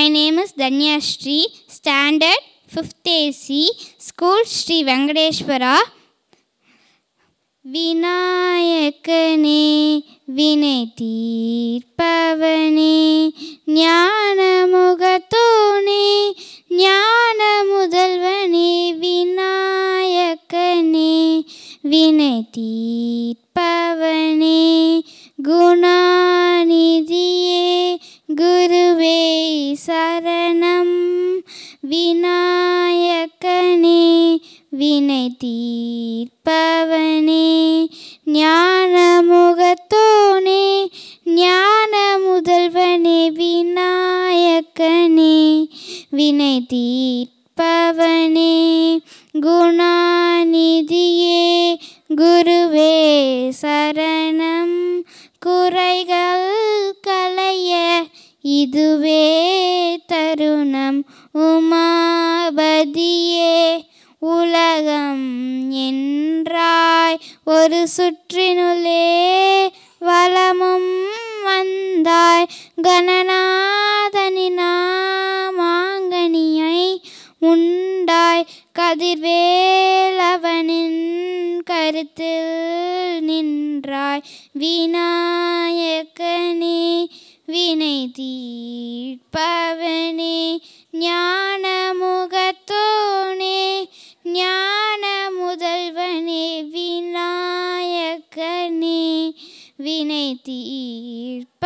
My name is Danya Sri, Standard 5th AC, School Sri Venkadeshwara. விநாயகனே வினை தீர்ப்பவனே ஞான முகத்தோனே ஞான முதல்வனே விநாயகனே வினை தீர்ப்பவனே குணாநிதியே குருவே சரணம் விநாயகனே வினை தீர்ப்பவனே ஞான முகத்தோனே ஞான முதல்வனே விநாயகனே வினை தீர்ப்பவனே குணாநிதியே குருவே சரணம் குறைகள் களைய இதுவே தருணம் உமாபதியே உலகம் என்றாய் ஒரு சுற்றினுள்ளே வளமும் வந்தாய் கணநாதனினா மாங்கனியை உண்டாய் கதிர்வேலவனின் கருத்தில் நின்றாய் விநாயகனே வினை தீர்ப்பவனே ஞான முகத்தோனே ஞான முதல்வனே விநாயகனே வினை தீர்ப்பவனே